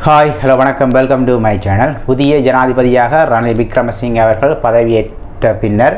hi hello வணக்கம் welcome to my channel புதிய ஜனாதிபதியாக ரணில் விக்ரமசிங்க அவர்கள் பதவியேற்ற பின்னர்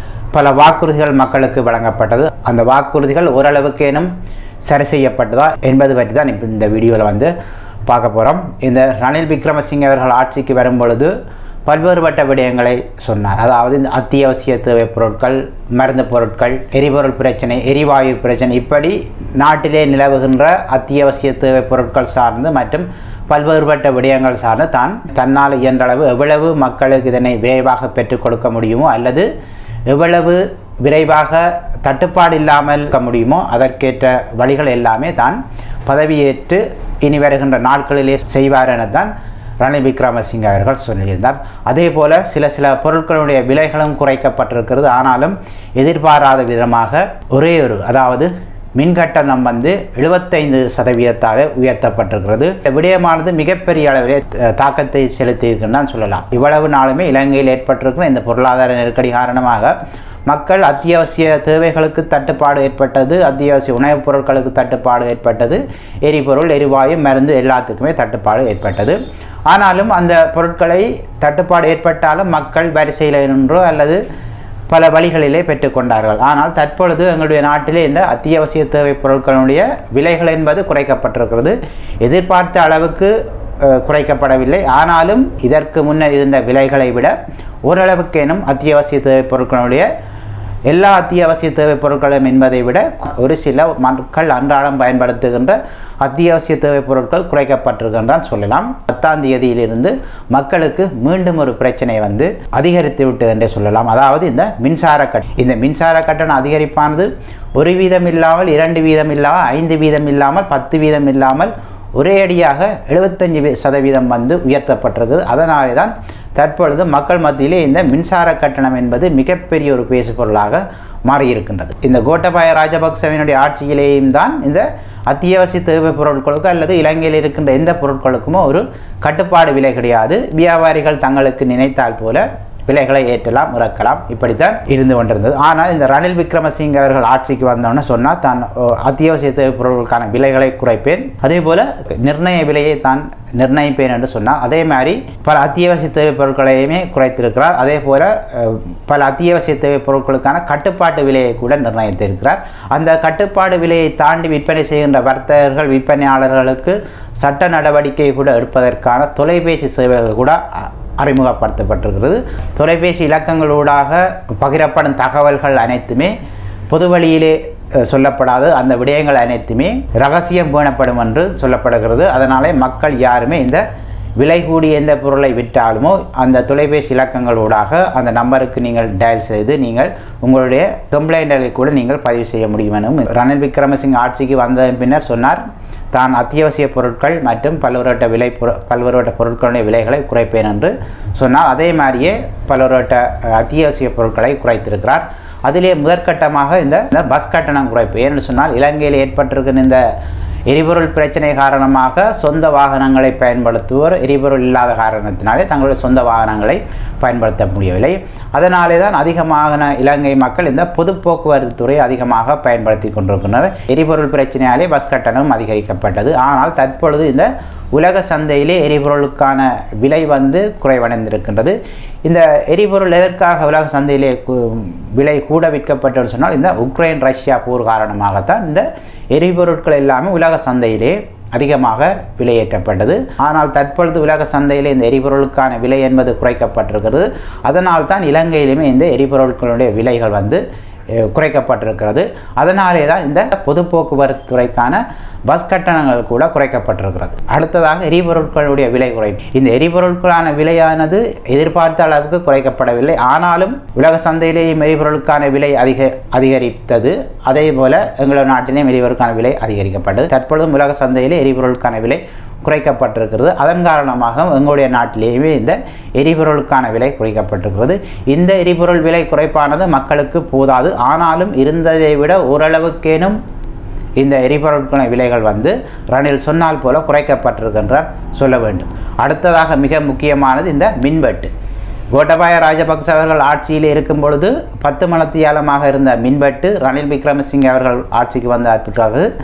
பல வாக்குறுதிகள் மக்களுக்கு வழங்கப்பட்டது அந்த வாக்குறுதிகள் ஓரளவுக்கேனும் சரி செய்யப்பட்டதா என்பது பற்றி தான் இப்போ இந்த வீடியோவில் வந்து பார்க்க போகிறோம் இந்த ரணில் விக்ரமசிங்க அவர்கள் ஆட்சிக்கு வரும் பொழுது பல்வேறுபட்ட விடயங்களை சொன்னார் அதாவது இந்த அத்தியாவசிய தேவை பொருட்கள் மருந்து பொருட்கள் எரிபொருள் பிரச்சனை எரிவாயு பிரச்சனை இப்படி நாட்டிலே நிலவுகின்ற அத்தியாவசிய தேவை பொருட்கள் சார்ந்து மற்றும் பல்வேறுபட்ட விடயங்கள் சார்ந்து தான் தன்னால் இயன்றளவு எவ்வளவு மக்களுக்கு இதனை விரைவாக பெற்றுக் கொடுக்க முடியுமோ அல்லது எவ்வளவு விரைவாக தட்டுப்பாடு இல்லாமல் இருக்க முடியுமோ அதற்கேற்ற வழிகள் எல்லாமே தான் பதவியேற்று இனி வருகின்ற நாட்களிலே செய்வார் என தான் ரணில் விக்ரமசிங்க அவர்கள் சொல்லியிருந்தார் அதே போல் சில சில பொருட்களுடைய விலைகளும் குறைக்கப்பட்டிருக்கிறது ஆனாலும் எதிர்பாராத விதமாக ஒரே ஒரு அதாவது மின் கட்டணம் வந்து எழுபத்தைந்து சதவீதத்தால் உயர்த்தப்பட்டிருக்கிறது இந்த விடயமானது மிகப்பெரிய அளவிலே த- தாக்கத்தை செலுத்தியிருக்குன்னு தான் சொல்லலாம் இவ்வளவு நாளுமே இலங்கையில் ஏற்பட்டிருக்கிற இந்த பொருளாதார நெருக்கடி காரணமாக மக்கள் அத்தியாவசிய தேவைகளுக்கு தட்டுப்பாடு ஏற்பட்டது அத்தியாவசிய உணவுப் பொருட்களுக்கு தட்டுப்பாடு ஏற்பட்டது எரிபொருள் எரிவாயு மருந்து எல்லாத்துக்குமே தட்டுப்பாடு ஏற்பட்டது ஆனாலும் அந்த பொருட்களை தட்டுப்பாடு ஏற்பட்டாலும் மக்கள் வரிசையில் நின்றோ அல்லது பல வழிகளிலே பெற்றுக்கொண்டார்கள் ஆனால் தற்பொழுது எங்களுடைய நாட்டிலே இந்த அத்தியாவசிய தேவை பொருட்களுடைய விலைகள் என்பது குறைக்கப்பட்டிருக்கிறது எதிர்பார்த்த அளவுக்கு அஹ், குறைக்கப்படவில்லை ஆனாலும் இதற்கு முன்னர் இருந்த விலைகளை விட ஓரளவுக்கேனும் அத்தியாவசிய தேவை பொருட்களுடைய எல்லா அத்தியாவசிய தேவை பொருட்களும் என்பதை விட ஒரு சில மக்கள் அன்றாடம் பயன்படுத்துகின்ற அத்தியாவசிய தேவை பொருட்கள் குறைக்கப்பட்டிருக்கின்றான் சொல்லலாம் பத்தாம் தேதியிலிருந்து மக்களுக்கு மீண்டும் ஒரு பிரச்சனை வந்து அதிகரித்து விட்டது என்றே சொல்லலாம் அதாவது இந்த மின்சார கட் இந்த மின்சார கட்டண அதிகரிப்பானது ஒரு வீதம் இல்லாமல் இரண்டு வீதம் இல்லாமல் ஐந்து வீதம் இல்லாமல் பத்து வீதம் இல்லாமல் ஒரே அடியாக எழுபத்தஞ்சு வி- சதவீதம் வந்து உயர்த்தப்பட்டிருக்குது அதனாலே தான் தற்பொழுது மக்கள் மத்தியிலே இந்த மின்சார கட்டணம் என்பது மிகப்பெரிய ஒரு பேசுபொருளாக மாறியிருக்கின்றது இந்த கோட்டபாய ராஜபக்சவினுடைய ஆட்சியிலேயும் தான் இந்த அத்தியாவசிய தேவை பொருட்களுக்கு அல்லது இலங்கையில் இருக்கின்ற எந்த பொருட்களுக்குமோ ஒரு கட்டுப்பாடு விலை கிடையாது வியாபாரிகள் தங்களுக்கு நினைத்தால் போல விலைகளை ஏற்றலாம் இறக்கலாம் இப்படித்தான் இருந்து கொண்டிருந்தது ஆனால் இந்த ரணில் விக்ரமசிங்க அவர்கள் ஆட்சிக்கு வந்தோன்னு சொன்னால் தான் ஓ, அத்தியாவசிய தேவை பொருட்களுக்கான விலைகளை குறைப்பேன் அதே போல நிர்ணய விலையை தான் நிர்ணயிப்பேன் என்று சொன்னால் அதே மாதிரி பல அத்தியாவசிய தேவை பொருட்களையுமே குறைத்திருக்கிறார் அதே போல அஹ், பல அத்தியாவசிய தேவை பொருட்களுக்கான கட்டுப்பாட்டு விலையை கூட நிர்ணயித்திருக்கிறார் அந்த கட்டுப்பாடு விலையை தாண்டி விற்பனை செய்கின்ற வர்த்தகர்கள் விற்பனையாளர்களுக்கு சட்ட நடவடிக்கை கூட எடுப்பதற்கான தொலைபேசி சேவைகள் கூட அ- அறிமுகப்படுத்தப்பட்டிருக்கிறது தொலைபேசி இலக்கங்களூடாக பகிரப்படும் தகவல்கள் அனைத்துமே பொது வழியிலே அஹ், சொல்லப்படாது அந்த விடயங்கள் அனைத்துமே ரகசியம் பேணப்படும் என்று சொல்லப்படுகிறது அதனாலே மக்கள் யாருமே இந்த விலை கூடிய எந்த பொருளை விற்றாலுமோ அந்த தொலைபேசி இலக்கங்களூடாக அந்த நம்பருக்கு நீங்கள் டயல் செய்து நீங்கள் உங்களுடைய கம்ப்ளைண்ட்களை கூட நீங்கள் பதிவு செய்ய முடியும் எனவும் ரணில் விக்ரமசிங்க ஆட்சிக்கு வந்ததன் பின்னர் சொன்னார் தான் அத்தியாவசிய பொருட்கள் மற்றும் பல்வேறுவட்ட விலை பொரு பல்வேறுவட்ட பொருட்களுடைய விலைகளை குறைப்பேன் என்று சொன்னால் அதே மாதிரியே பல்வேறுவட்ட அஹ், அத்தியாவசிய பொருட்களை குறைத்திருக்கிறார் அதிலே முதற்கட்டமாக இந்த இந்த பஸ் கட்டணம் குறைப்பு ஏன்னு சொன்னால் இலங்கையில் ஏற்பட்டிருக்கிற இந்த எரிபொருள் பிரச்சனை காரணமாக சொந்த வாகனங்களை பயன்படுத்துவோர் எரிபொருள் இல்லாத காரணத்தினாலே தங்களுடைய சொந்த வாகனங்களை பயன்படுத்த முடியவில்லை அதனாலே தான் அதிகமாக இலங்கை மக்கள் இந்த பொது போக்குவரத்து துறை அதிகமாக பயன்படுத்தி கொண்டிருக்கின்றனர் எரிபொருள் பிரச்சனையாலே பஸ் கட்டணம் அதிகரிக்கப்பட்டது ஆனால் தற்பொழுது இந்த உலக சந்தையிலே எரிபொருளுக்கான விலை வந்து குறைவடைந்திருக்கின்றது இந்த எரிபொருள் எதற்காக உலக சந்தையிலே கு- விலை கூட விற்கப்பட்டது சொன்னால் இந்த உக்ரைன் ரஷ்யா போர் காரணமாகத்தான் இந்த எரிபொருட்கள் எல்லாமே உலக சந்தையிலே அதிகமாக விலையேற்றப்பட்டது ஆனால் தற்பொழுது உலக சந்தையிலே இந்த எரிபொருளுக்கான விலை என்பது குறைக்கப்பட்டிருக்கிறது அதனால் தான் இலங்கையிலுமே இந்த எரிபொருட்களுடைய விலைகள் வந்து அஹ், குறைக்கப்பட்டிருக்கிறது அதனாலே தான் இந்த பொது போக்குவரத்து துறைக்கான பஸ் கட்டணங்கள் கூட குறைக்கப்பட்டிருக்கிறது அடுத்ததாக எரிபொருட்களுடைய விலை குறைப்பு இந்த எரிபொருட்களான விலையானது எதிர்பார்த்த அளவுக்கு குறைக்கப்படவில்லை ஆனாலும் உலக சந்தையிலேயும் எரிபொருளுக்கான விலை அதிக அதிகரித்தது அதே போல எங்களோட நாட்டிலேயும் எரிபொருளுக்கான விலை அதிகரிக்கப்பட்டது தற்பொழுதும் உலக சந்தையிலே எரிபொருளுக்கான விலை குறைக்கப்பட்டிருக்கிறது அதன் காரணமாக எங்களுடைய நாட்டிலேயுமே இந்த எரிபொருளுக்கான விலை குறைக்கப்பட்டிருக்கிறது இந்த எரிபொருள் விலை குறைப்பானது மக்களுக்கு போதாது ஆனாலும் இருந்ததை விட ஓரளவுக்கேனும் இந்த எரிபொருட்களின் விலைகள் வந்து ரணில் சொன்னால் போல குறைக்கப்பட்டிருக்கின்றார் சொல்ல வேண்டும் அடுத்ததாக மிக முக்கியமானது இந்த மின்வெட்டு கோட்டபாய ராஜபக்ச அவர்கள் ஆட்சியில் இருக்கும் பொழுது பத்து மணத்தியாலமாக இருந்த மின்வெட்டு ரணில் விக்ரமசிங்கே அவர்கள் ஆட்சிக்கு வந்த பிறகு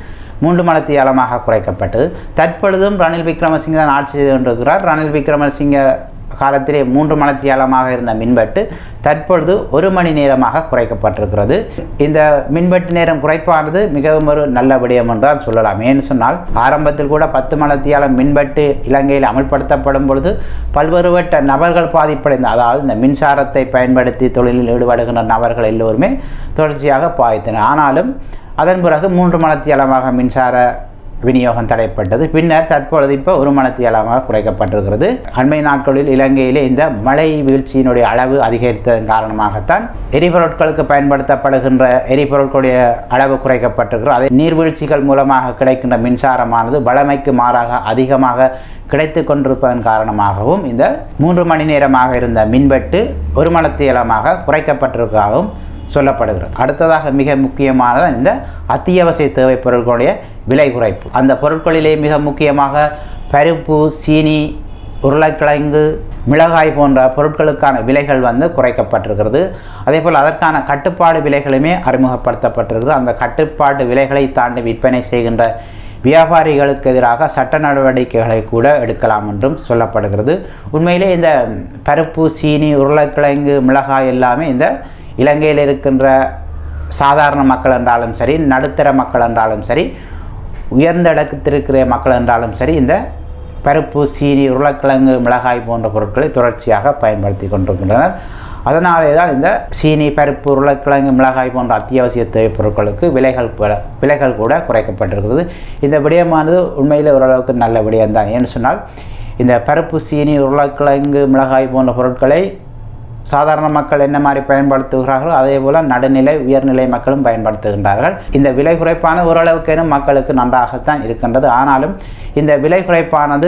மூன்று மணத்தியாலமாக குறைக்கப்பட்டது தற்பொழுதும் ரணில் விக்ரமசிங்க தான் ஆட்சி செய்து கொண்டிருக்கிறார் ரணில் விக்ரமசிங்க காலத்திலே மூன்று மணத்தியாலமாக இருந்த மின்வெட்டு தற்பொழுது ஒரு மணி நேரமாக குறைக்கப்பட்டிருக்கிறது இந்த மின்வெட்டு நேரம் குறைப்பானது மிகவும் ஒரு நல்ல விடயம் என்று தான் சொல்லலாம் ஏன்னு சொன்னால் ஆரம்பத்தில் கூட பத்து மணத்தியாலம் மின்வெட்டு இலங்கையில் அமல்படுத்தப்படும் பொழுது பல்வேறுபட்ட நபர்கள் பாதிப்படைந்த அதாவது இந்த மின்சாரத்தை பயன்படுத்தி தொழிலில் ஈடுபடுகின்ற நபர்கள் எல்லோருமே தொடர்ச்சியாக பாதித்தனர் ஆனாலும் அதன் பிறகு மூன்று மணத்தியாலமாக மின்சார விநியோகம் தடைப்பட்டது பின்னர் தற்பொழுது இப்போ ஒரு மணத்தியாலமாக குறைக்கப்பட்டிருக்கிறது அண்மை நாட்களில் இலங்கையிலே இந்த மழை வீழ்ச்சியினுடைய அளவு அதிகரித்ததன் காரணமாகத்தான் எரிபொருட்களுக்கு பயன்படுத்தப்படுகின்ற எரிபொருட்களுடைய அளவு குறைக்கப்பட்டிருக்கிறது அதே நீர்வீழ்ச்சிகள் மூலமாக கிடைக்கின்ற மின்சாரமானது வளமைக்கு மாறாக அதிகமாக கிடைத்து கொண்டிருப்பதன் காரணமாகவும் இந்த மூன்று மணி நேரமாக இருந்த மின்வெட்டு ஒரு மணத்தியலமாக குறைக்கப்பட்டிருப்பதாகவும் சொல்லப்படுகிறது அடுத்ததாக மிக முக்கியமானது இந்த அத்தியாவசிய தேவை பொருட்களுடைய விலை குறைப்பு அந்த பொருட்களிலே மிக முக்கியமாக பருப்பு சீனி உருளைக்கிழங்கு மிளகாய் போன்ற பொருட்களுக்கான விலைகள் வந்து குறைக்கப்பட்டிருக்கிறது அதே போல் அதற்கான கட்டுப்பாடு விலைகளுமே அறிமுகப்படுத்தப்பட்டிருக்கிறது அந்த கட்டுப்பாட்டு விலைகளை தாண்டி விற்பனை செய்கின்ற வியாபாரிகளுக்கு எதிராக சட்ட நடவடிக்கைகளை கூட எடுக்கலாம் என்றும் சொல்லப்படுகிறது உண்மையிலே இந்த பருப்பு சீனி உருளைக்கிழங்கு மிளகாய் எல்லாமே இந்த இலங்கையில் இருக்கின்ற சாதாரண மக்கள் என்றாலும் சரி நடுத்தர மக்கள் என்றாலும் சரி உயர்ந்த இடத்திருக்கிற மக்கள் என்றாலும் சரி இந்த பருப்பு சீனி உருளைக்கிழங்கு மிளகாய் போன்ற பொருட்களை தொடர்ச்சியாக பயன்படுத்தி கொண்டிருக்கின்றனர் அதனாலே தான் இந்த சீனி பருப்பு உருளைக்கிழங்கு மிளகாய் போன்ற அத்தியாவசிய தேவை பொருட்களுக்கு விலைகள் பல- விலைகள் கூட குறைக்கப்பட்டிருக்கிறது இந்த விடயமானது உண்மையில் ஓரளவுக்கு நல்ல விடயம்தான் ஏன்னு சொன்னால் இந்த பருப்பு சீனி உருளைக்கிழங்கு மிளகாய் போன்ற பொருட்களை சாதாரண மக்கள் என்ன மாதிரி பயன்படுத்துகிறார்களோ அதே போல் நடுநிலை உயர்நிலை மக்களும் பயன்படுத்துகின்றார்கள் இந்த விலை குறைப்பான ஓரளவுக்கேனும் மக்களுக்கு நன்றாகத்தான் இருக்கின்றது ஆனாலும் இந்த விலை குறைப்பானது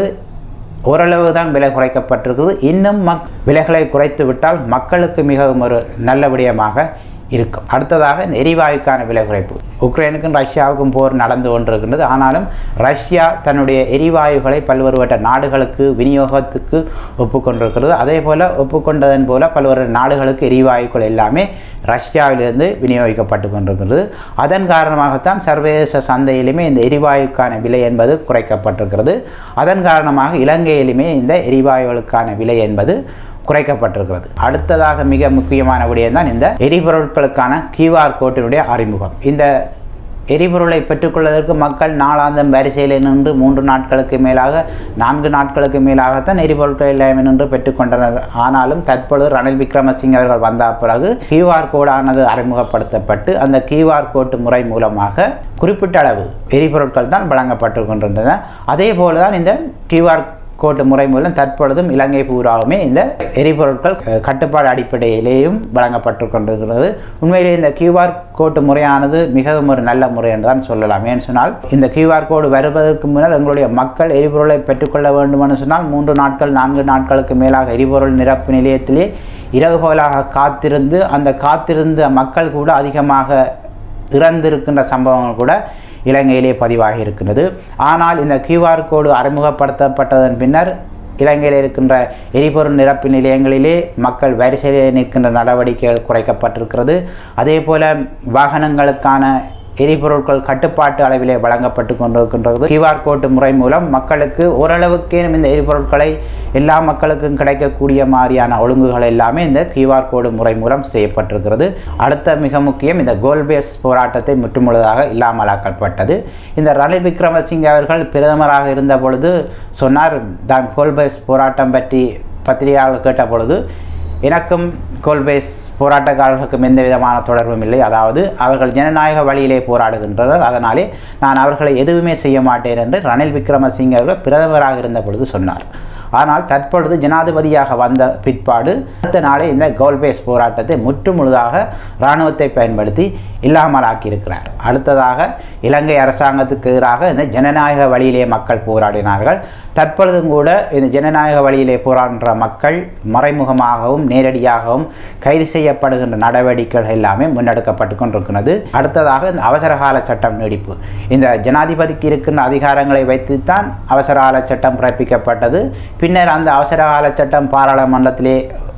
ஓரளவு தான் விலை குறைக்கப்பட்டிருக்குது இன்னும் மக் விலைகளை குறைத்து விட்டால் மக்களுக்கு மிகவும் ஒரு நல்ல விடயமாக இருக்கும் அடுத்ததாக இந்த எரிவாயுக்கான விலை குறைப்பு உக்ரைனுக்கும் ரஷ்யாவுக்கும் போர் நடந்து கொண்டிருக்கின்றது ஆனாலும் ரஷ்யா தன்னுடைய எரிவாயுகளை பல்வேறுபட்ட நாடுகளுக்கு விநியோகத்துக்கு ஒப்புக்கொண்டிருக்கிறது அதே போல் ஒப்புக்கொண்டதன் போல பல்வேறு நாடுகளுக்கு எரிவாயுக்கள் எல்லாமே ரஷ்யாவிலிருந்து விநியோகிக்கப்பட்டு கொண்டிருக்கிறது அதன் காரணமாகத்தான் சர்வதேச சந்தையிலுமே இந்த எரிவாயுக்கான விலை என்பது குறைக்கப்பட்டிருக்கிறது அதன் காரணமாக இலங்கையிலுமே இந்த எரிவாயுகளுக்கான விலை என்பது குறைக்கப்பட்டிருக்கிறது அடுத்ததாக மிக முக்கியமான விடயம் தான் இந்த எரிபொருட்களுக்கான கியூஆர் கோட்டினுடைய அறிமுகம் இந்த எரிபொருளை பெற்றுக்கொள்வதற்கு மக்கள் நாளாந்தம் வரிசையில் நின்று மூன்று நாட்களுக்கு மேலாக நான்கு நாட்களுக்கு மேலாகத்தான் எரிபொருட்கள் எல்லாமே நின்று பெற்றுக்கொண்டனர் ஆனாலும் தற்பொழுது ரணில் விக்ரமசிங்க அவர்கள் வந்த பிறகு கியூஆர் கோடானது அறிமுகப்படுத்தப்பட்டு அந்த கியூஆர் கோட்டு முறை மூலமாக குறிப்பிட்ட அளவு எரிபொருட்கள் தான் வழங்கப்பட்டு அதே போல தான் இந்த கியூஆர் கோட்டு முறை மூலம் தற்பொழுதும் இலங்கை பூராவுமே இந்த எரிபொருட்கள் அஹ், கட்டுப்பாடு அடிப்படையிலேயும் வழங்கப்பட்டு கொண்டிருக்கிறது உண்மையிலே இந்த கியூஆர் கோட்டு முறையானது மிகவும் ஒரு நல்ல முறை என்று தான் சொல்லலாம் ஏன்னு சொன்னால் இந்த கியூஆர் கோடு வருவதற்கு முன்னர் எங்களுடைய மக்கள் எரிபொருளை பெற்றுக்கொள்ள வேண்டும் என்று சொன்னால் மூன்று நாட்கள் நான்கு நாட்களுக்கு மேலாக எரிபொருள் நிரப்பு நிலையத்திலே இரவு பகலாக காத்திருந்து அந்த காத்திருந்த மக்கள் கூட அதிகமாக இறந்திருக்கின்ற சம்பவங்கள் கூட இலங்கையிலே பதிவாகி இருக்கின்றது ஆனால் இந்த கியூஆர் கோடு அறிமுகப்படுத்தப்பட்டதன் பின்னர் இலங்கையில் இருக்கின்ற எரிபொருள் நிரப்பு நிலையங்களிலே மக்கள் வரிசையில் நிற்கின்ற நடவடிக்கைகள் குறைக்கப்பட்டிருக்கிறது அதே போல வாகனங்களுக்கான எரிபொருட்கள் கட்டுப்பாட்டு அளவிலே வழங்கப்பட்டு கொண்டிருக்கின்றது கியூஆர் கோட்டு முறை மூலம் மக்களுக்கு ஓரளவுக்கேனும் இந்த எரிபொருட்களை எல்லா மக்களுக்கும் கிடைக்கக்கூடிய மாதிரியான ஒழுங்குகள் எல்லாமே இந்த கியூஆர் கோடு முறை மூலம் செய்யப்பட்டிருக்கிறது அடுத்த மிக முக்கியம் இந்த கோல்பேஸ் போராட்டத்தை முற்றுமுழுதாக இல்லாமலாக்கப்பட்டது இந்த ரணில் விக்ரமசிங்கே அவர்கள் பிரதமராக இருந்த பொழுது சொன்னார் தான் கோல்பேஸ் போராட்டம் பற்றி பத்திரிகையாளர் கேட்ட பொழுது எனக்கும் கோல்பேஸ் போராட்டக்காரர்களுக்கும் எந்த விதமான தொடர்பும் இல்லை அதாவது அவர்கள் ஜனநாயக வழியிலே போராடுகின்றனர் அதனாலே நான் அவர்களை எதுவுமே செய்ய மாட்டேன் என்று ரணில் விக்ரமசிங்கே அவர்கள் பிரதமராக இருந்த பொழுது சொன்னார் ஆனால் தற்பொழுது ஜனாதிபதியாக வந்த பிற்பாடு அடுத்த நாளே இந்த கோல்பேஸ் போராட்டத்தை முற்றுமுழுதாக இராணுவத்தை பயன்படுத்தி இல்லாமலாக்கியிருக்கிறார் அடுத்ததாக இலங்கை அரசாங்கத்துக்கு எதிராக இந்த ஜனநாயக வழியிலே மக்கள் போராடினார்கள் தற்பொழுதும் கூட இந்த ஜனநாயக வழியிலே போராடுற மக்கள் மறைமுகமாகவும் நேரடியாகவும் கைது செய்யப்படுகின்ற நடவடிக்கைகள் எல்லாமே முன்னெடுக்கப்பட்டு கொண்டிருக்கிறது அடுத்ததாக இந்த அவசரகால சட்டம் நீடிப்பு இந்த ஜனாதிபதிக்கு இருக்கின்ற அதிகாரங்களை வைத்துத்தான் அவசரகால சட்டம் பிறப்பிக்கப்பட்டது பின்னர் அந்த அவசரகால சட்டம் பாராளுமன்றத்திலே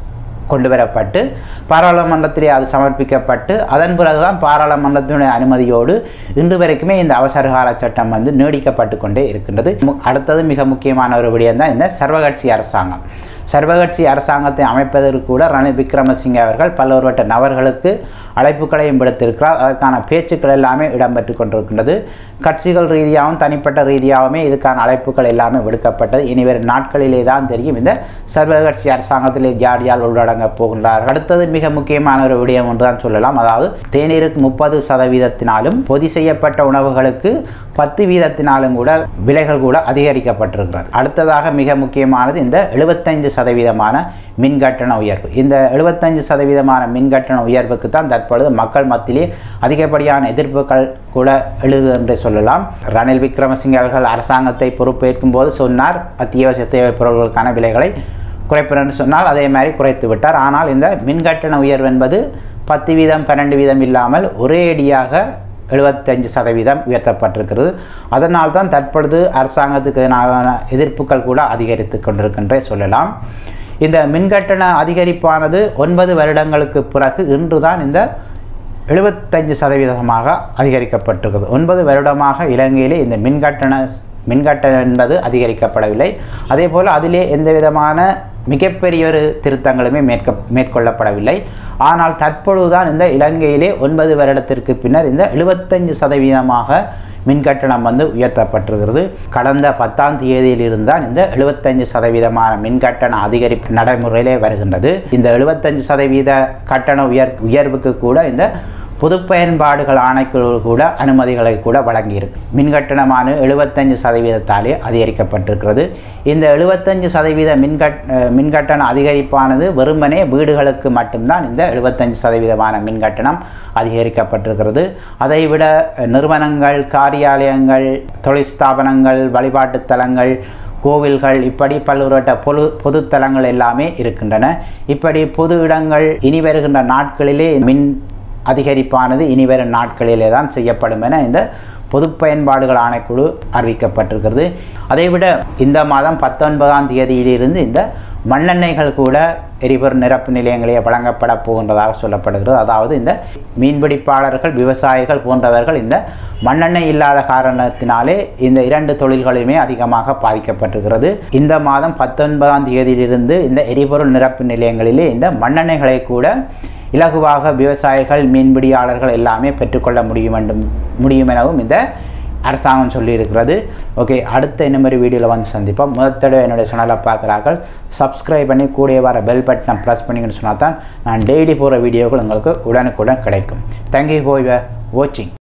கொண்டு வரப்பட்டு பாராளுமன்றத்திலே அது சமர்ப்பிக்கப்பட்டு அதன் பிறகுதான் பாராளுமன்றத்தினுடைய அனுமதியோடு இன்று வரைக்குமே இந்த அவசரகால சட்டம் வந்து நீடிக்கப்பட்டு கொண்டே இருக்கின்றது மு- அடுத்தது மிக முக்கியமான ஒரு விடயம் தான் இந்த சர்வகட்சி அரசாங்கம் சர்வகட்சி அரசாங்கத்தை அமைப்பதற்கு கூட ரணில் விக்ரமசிங்கே அவர்கள் பல்வேறுபட்ட நபர்களுக்கு அழைப்புகளையும் விடுத்திருக்கிறார் அதற்கான பேச்சுக்கள் எல்லாமே இடம்பெற்று கொண்டிருக்கின்றது கட்சிகள் ரீதியாகவும் தனிப்பட்ட ரீதியாகவுமே இதுக்கான அழைப்புகள் எல்லாமே விடுக்கப்பட்டது இனி வரும் நாட்களிலே தான் தெரியும் இந்த சர்வகட்சி அரசாங்கத்திலே யார் யார் உள்ளடங்க போகின்றார்கள் அடுத்தது மிக முக்கியமான ஒரு விடயம் என்று தான் சொல்லலாம் அதாவது தேநீருக்கு முப்பது சதவீதத்தினாலும் பொதி செய்யப்பட்ட உணவுகளுக்கு பத்து வீதத்தினாலும் கூட விலைகள் கூட அதிகரிக்கப்பட்டிருக்கிறது அடுத்ததாக மிக முக்கியமானது இந்த எழுபத்தைந்து சதவீதமான மின் கட்டண உயர்வு இந்த எழுபத்தஞ்சு சதவீதமான மின் கட்டண உயர்வுக்கு தான் தற்பொழுது மக்கள் மத்தியிலே அதிகப்படியான எதிர்ப்புகள் கூட எழுது என்று சொல்லலாம் ரணில் விக்ரமசிங்கே அவர்கள் அரசாங்கத்தை பொறுப்பேற்கும் போது சொன்னார் அத்தியாவசிய தேவைப் பொருட்களுக்கான விலைகளை குறைப்பேன் என்று சொன்னால் அதே மாதிரி குறைத்து விட்டார் ஆனால் இந்த மின் கட்டண உயர்வு என்பது பத்து வீதம் பன்னெண்டு வீதம் இல்லாமல் ஒரேடியாக எழுபத்தஞ்சு சதவீதம் உயர்த்தப்பட்டிருக்கிறது அதனால் தான் தற்பொழுது அரசாங்கத்துக்கு எதிரான எதிர்ப்புகள் கூட அதிகரித்து கொண்டிருக்கின்றே சொல்லலாம் இந்த மின்கட்டண அதிகரிப்பானது ஒன்பது வருடங்களுக்கு பிறகு இன்று தான் இந்த எழுபத்தஞ்சு சதவீதமாக அதிகரிக்கப்பட்டிருக்கிறது ஒன்பது வருடமாக இலங்கையிலே இந்த மின்கட்டண மின்கட்டணம் என்பது அதிகரிக்கப்படவில்லை அதே போல் அதிலே எந்த விதமான மிகப்பெரிய ஒரு திருத்தங்களுமே மேற்க மேற்கொள்ளப்படவில்லை ஆனால் தற்பொழுதுதான் இந்த இலங்கையிலே ஒன்பது வருடத்திற்கு பின்னர் இந்த எழுபத்தஞ்சு சதவீதமாக மின்கட்டணம் வந்து உயர்த்தப்பட்டிருக்கிறது கடந்த பத்தாம் தேதியிலிருந்து தான் இந்த எழுபத்தஞ்சு சதவீதமான மின்கட்டண அதிகரிப்பு நடைமுறையிலே வருகின்றது இந்த எழுபத்தஞ்சு சதவீத கட்டண உயர் உயர்வுக்கு கூட இந்த பொது பயன்பாடுகள் ஆணைக்குழு கூட அனுமதிகளை கூட வழங்கியிருக்கு மின்கட்டணமான எழுபத்தஞ்சு சதவீதத்தாலே அதிகரிக்கப்பட்டிருக்கிறது இந்த எழுபத்தஞ்சு சதவீத மின்கட் அஹ் மின்கட்டண அதிகரிப்பானது வெறுமனே வீடுகளுக்கு மட்டும்தான் இந்த எழுபத்தஞ்சு சதவீதமான மின்கட்டணம் அதிகரிக்கப்பட்டிருக்கிறது அதைவிட நிறுவனங்கள் காரியாலயங்கள் தொழில் ஸ்தாபனங்கள் வழிபாட்டுத் தலங்கள் கோவில்கள் இப்படி பல்வேறுபட்ட பொது பொதுத்தலங்கள் எல்லாமே இருக்கின்றன இப்படி பொது இடங்கள் இனி வருகின்ற நாட்களிலே மின் அதிகரிப்பானது இனி வரும் நாட்களிலே தான் செய்யப்படும் என இந்த பொது பயன்பாடுகள் ஆணைக்குழு அறிவிக்கப்பட்டிருக்கிறது அதைவிட இந்த மாதம் பத்தொன்பதாம் தேதியிலிருந்து இந்த மண்ணெண்ணெய்கள் கூட எரிபொருள் நிரப்பு நிலையங்களே வழங்கப்பட போகின்றதாக சொல்லப்படுகிறது அதாவது இந்த மீன்பிடிப்பாளர்கள் விவசாயிகள் போன்றவர்கள் இந்த மண்ணெண்ணெய் இல்லாத காரணத்தினாலே இந்த இரண்டு தொழில்களுமே அதிகமாக பாதிக்கப்பட்டிருக்கிறது இந்த மாதம் பத்தொன்பதாம் தேதியிலிருந்து இந்த எரிபொருள் நிரப்பு நிலையங்களிலே இந்த மண்ணெண்ணெய்களை கூட இலகுவாக விவசாயிகள் மீன்பிடியாளர்கள் எல்லாமே பெற்றுக்கொள்ள முடியும் என்றும் முடியும் எனவும் இந்த அரசாங்கம் சொல்லியிருக்கிறது ஓகே அடுத்த இந்த மாதிரி வீடியோவில் வந்து சந்திப்போம் முதல் தடவை என்னுடைய சேனலை பார்க்குறார்கள் சப்ஸ்கிரைப் பண்ணி கூடிய வர பெல் பட்டனை ப்ரெஸ் பண்ணிங்கன்னு சொன்னால் தான் நான் டெய்லி போகிற வீடியோக்கள் உங்களுக்கு உடனுக்குடன் கிடைக்கும் தேங்க்யூ ஃபார் வாட்சிங்